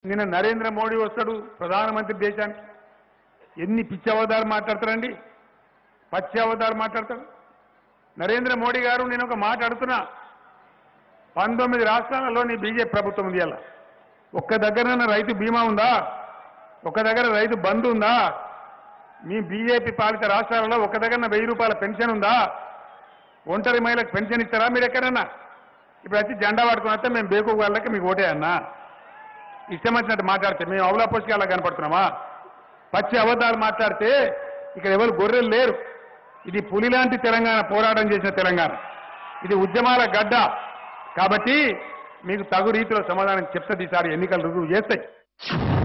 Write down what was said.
నిన్న నరేంద్ర మోడీ వస్తాడు ప్రధానమంత్రి దేశానికి ఎన్ని పిచ్చి అవతారు మాట్లాడతారండి పచ్చి అవతారు మాట్లాడతాడు నరేంద్ర మోడీ గారు నేను ఒక మాట అడుగుతున్నా పంతొమ్మిది రాష్ట్రాలలో నీ బీజేపీ ప్రభుత్వం ఉంది అలా ఒక్క దగ్గర రైతు బీమా ఉందా ఒక్క దగ్గర రైతు బంధు ఉందా మీ బీజేపీ పాలిత రాష్ట్రాలలో ఒక్క దగ్గర వెయ్యి రూపాయల పెన్షన్ ఉందా ఒంటరి మహిళలకు పెన్షన్ ఇస్తారా మీరు ఎక్కడన్నా ఇప్పుడు వచ్చి జెండా పట్టుకుని వస్తే మేము బేకు వాళ్ళకి మీకు ఓటే అన్నా ఇష్టం వచ్చినట్టు మాట్లాడితే మేము అవలా పోసుకి అలా కనపడుతున్నామా పచ్చి అబద్ధాలు మాట్లాడితే ఇక్కడ ఎవరు గొర్రెలు లేరు ఇది పులి లాంటి తెలంగాణ పోరాటం చేసిన తెలంగాణ ఇది ఉద్యమాల గడ్డ కాబట్టి మీకు తగు రీతిలో సమాధానం చెప్తుంది ఈసారి ఎన్నికలు రుజువు చేస్తాయి